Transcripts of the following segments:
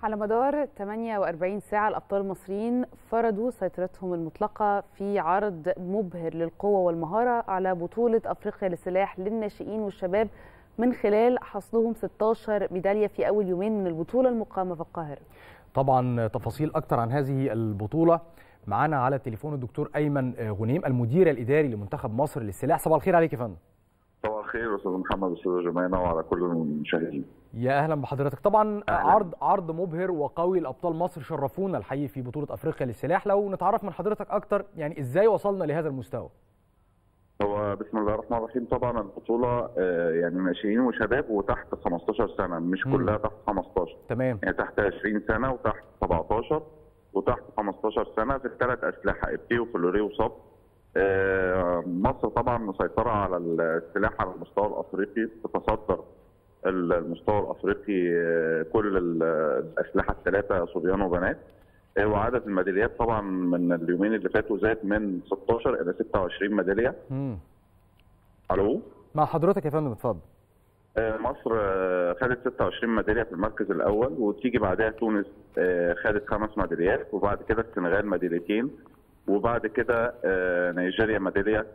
على مدار 48 ساعة الأبطال المصريين فرضوا سيطرتهم المطلقة في عرض مبهر للقوة والمهارة على بطولة أفريقيا للسلاح للناشئين والشباب من خلال حصدهم 16 ميدالية في أول يومين من البطولة المقامة في القاهرة طبعا تفاصيل أكتر عن هذه البطولة معانا على التليفون الدكتور أيمن غنيم المدير الإداري لمنتخب مصر للسلاح صباح الخير عليك يا فندم صباح الخير استاذ محمد استاذ جمانه وعلى كل المشاهدين يا اهلا بحضرتك طبعا أهلا. عرض عرض مبهر وقوي لابطال مصر شرفونا الحقيقي في بطوله افريقيا للسلاح لو نتعرف من حضرتك اكتر يعني ازاي وصلنا لهذا المستوى هو بسم الله الرحمن الرحيم طبعا البطوله يعني ناشئين وشباب وتحت 15 سنه مش مم. كلها تحت 15 تمام يعني تحت 20 سنه وتحت 17 وتحت 15 سنه في الثلاث اسلحه ابتي وفلوري وصب آه، مصر طبعا مسيطره على السلاح على المستوى الافريقي تتصدر المستوى الافريقي آه، كل ال- الاسلحه الثلاثه صبيان وبنات آه، وعدد الميداليات طبعا من اليومين اللي فاتوا زاد من 16 الى 26 ميداليه مم. الو مع حضرتك يا فندم اتفضل آه، مصر آه، خدت 26 ميداليه في المركز الاول وتيجي بعدها تونس آه، خدت خمس ميداليات وبعد كده السنغال ميداليتين وبعد كده آه، نيجيريا ميداليه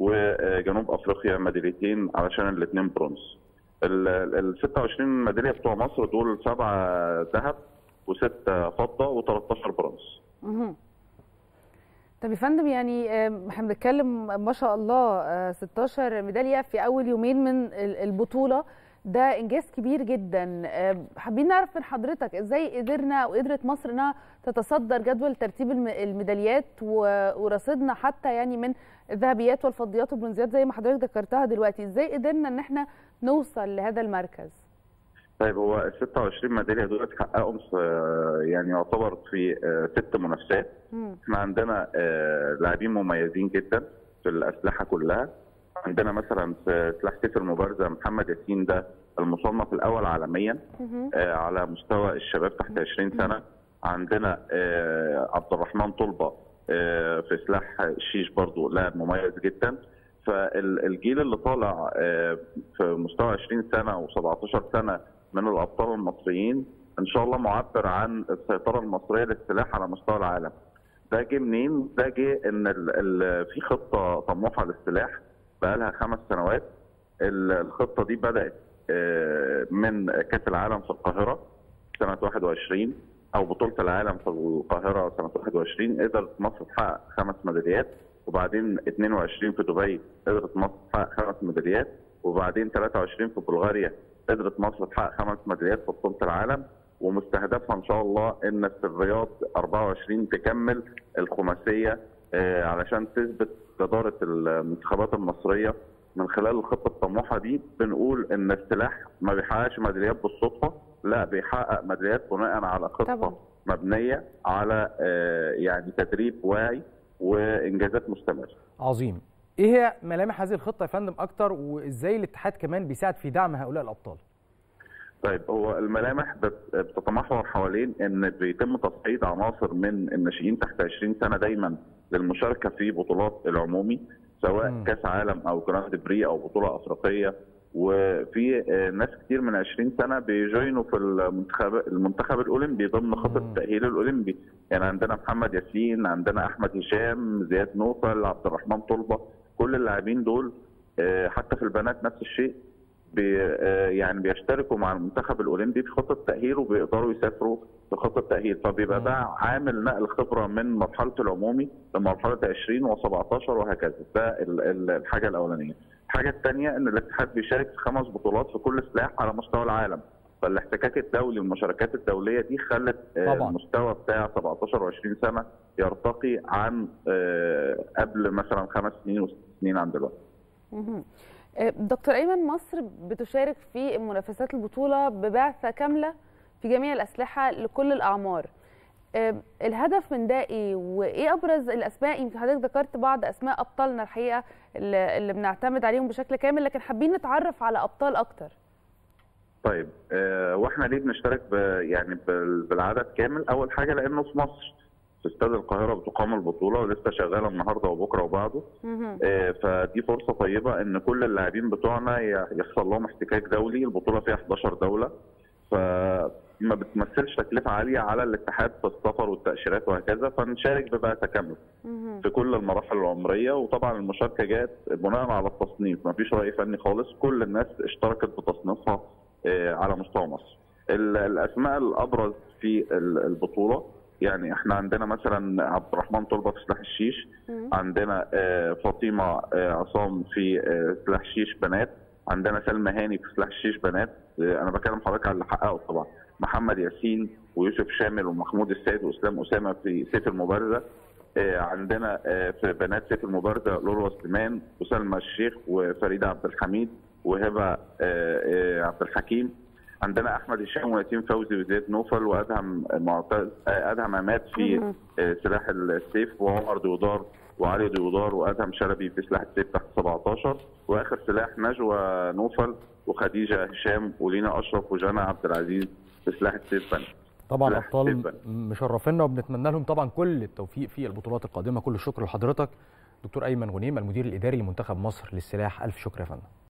وجنوب افريقيا ميداليتين علشان الاثنين برونز. ال 26 ميداليه بتوع مصر دول سبعه ذهب وسته فضه و13 برونز. مهم. طب يا فندم يعني آه، احنا بنتكلم ما شاء الله آه، 16 ميداليه في اول يومين من ال- البطوله ده انجاز كبير جدا آه، حابين نعرف من حضرتك ازاي قدرنا وقدرت مصر انها تتصدر جدول ترتيب الم- الميداليات و- ورصيدنا حتى يعني من الذهبيات والفضيات والبرونزيات زي ما حضرتك ذكرتها دلوقتي ازاي قدرنا ان احنا نوصل لهذا المركز طيب هو ال 26 ميداليه دول حققهم آه، يعني يعتبر في آه، ست منافسات مم. احنا عندنا آه، لاعبين مميزين جدا في الاسلحه كلها عندنا مثلا في سلاح سيف المبارزه محمد ياسين ده المصنف الاول عالميا مهم. آه، على مستوى الشباب تحت 20 سنه عندنا آه، عبد الرحمن طلبه آه، في سلاح الشيش برضو لاعب مميز جدا فالجيل اللي طالع آه، في مستوى 20 سنه و17 سنه من الابطال المصريين ان شاء الله معبر عن السيطره المصريه للسلاح على مستوى العالم. ده جه منين؟ ده جه ان ال ال في خطه طموحه للسلاح بقى لها خمس سنوات ال- الخطه دي بدات آه، من كاس العالم في القاهره سنه 21 او بطوله العالم في القاهره سنه 21 قدرت مصر تحقق خمس ميداليات وبعدين 22 في دبي قدرت مصر تحقق خمس ميداليات وبعدين 23 في بلغاريا قدرت مصر تحقق خمس ميداليات في بطوله العالم ومستهدفها ان شاء الله ان في الرياض 24 تكمل الخماسيه آه، علشان تثبت جداره المنتخبات المصريه من خلال الخطه الطموحه دي بنقول ان السلاح ما بيحققش ميداليات بالصدفه لا بيحقق ميداليات بناء على خطه طبعا. مبنيه على آه، يعني تدريب واعي وانجازات مستمره عظيم ايه هي ملامح هذه الخطه يا فندم اكتر وازاي الاتحاد كمان بيساعد في دعم هؤلاء الابطال طيب هو الملامح بت- بتتمحور حوالين ان بيتم تصعيد عناصر من الناشئين تحت 20 سنه دايما للمشاركه في بطولات العمومي سواء مم. كاس عالم او جراند بري او بطوله افريقيه وفي آه، ناس كتير من 20 سنه بيجوينوا في المنتخب المنتخب الاولمبي ضمن خطه مم. التاهيل الاولمبي يعني عندنا محمد ياسين عندنا احمد هشام زياد نوفل عبد الرحمن طلبه كل اللاعبين دول آه، حتى في البنات نفس الشيء بي آه، يعني بيشتركوا مع المنتخب الاولمبي في خطه تاهيل وبيقدروا يسافروا في خطه تاهيل فبيبقى ده عامل نقل خبره من مرحله العمومي لمرحله 20 و17 وهكذا ده ال- ال- الحاجه الاولانيه. الحاجه الثانيه ان الاتحاد بيشارك في خمس بطولات في كل سلاح على مستوى العالم فالاحتكاك الدولي والمشاركات الدوليه دي خلت آه، طبعاً. المستوى بتاع 17 و20 سنه يرتقي عن آه، قبل مثلا خمس سنين وست سنين عن دلوقتي. مهم. آه، دكتور ايمن مصر بتشارك في منافسات البطوله ببعثه كامله في جميع الاسلحه لكل الاعمار آه، الهدف من ده ايه وايه ابرز الاسماء يمكن حضرتك ذكرت بعض اسماء ابطالنا الحقيقه اللي اللي بنعتمد عليهم بشكل كامل لكن حابين نتعرف على ابطال اكتر طيب آه واحنا ليه بنشترك ب يعني بال- بالعدد كامل؟ اول حاجه لانه في مصر في استاد القاهره بتقام البطوله ولسه شغاله النهارده وبكره وبعده مهم. آه فدي فرصه طيبه ان كل اللاعبين بتوعنا ي- يحصل لهم احتكاك دولي البطوله فيها 11 دوله ف ما بتمثلش تكلفه عاليه على الاتحاد في السفر والتاشيرات وهكذا فنشارك ببقى تكامل في كل المراحل العمريه وطبعا المشاركه جت بناء على التصنيف ما فيش راي فني خالص كل الناس اشتركت بتصنيفها آه، على مستوى مصر ال- الاسماء الابرز في ال- البطوله يعني احنا عندنا مثلا عبد الرحمن طلبه في سلاح الشيش عندنا آه، فاطمه آه، عصام في آه، سلاح الشيش بنات عندنا سلمى هاني في سلاح الشيش بنات آه، انا بكلم حضرتك على اللي حققه طبعا محمد ياسين ويوسف شامل ومحمود السيد واسلام اسامه في سيف المبارزه آه، عندنا آه، في بنات سيف المبارزه لولو سليمان وسلمى الشيخ وفريده عبد الحميد وهبه آه، آه، عبد الحكيم عندنا احمد هشام ويتيم فوزي وزياد نوفل وادهم معتز آه، ادهم عماد في آه، سلاح السيف وعمر ديودار وعلي ديودار وادهم شلبي في سلاح السيف تحت 17 واخر سلاح نجوى نوفل وخديجه هشام ولينا اشرف وجنى عبد العزيز في سلاح السيف بنات طبعا لا، ابطال جداً. مشرفينا وبنتمنى لهم طبعا كل التوفيق في البطولات القادمه كل الشكر لحضرتك دكتور ايمن غنيم المدير الاداري لمنتخب مصر للسلاح الف شكر يا فندم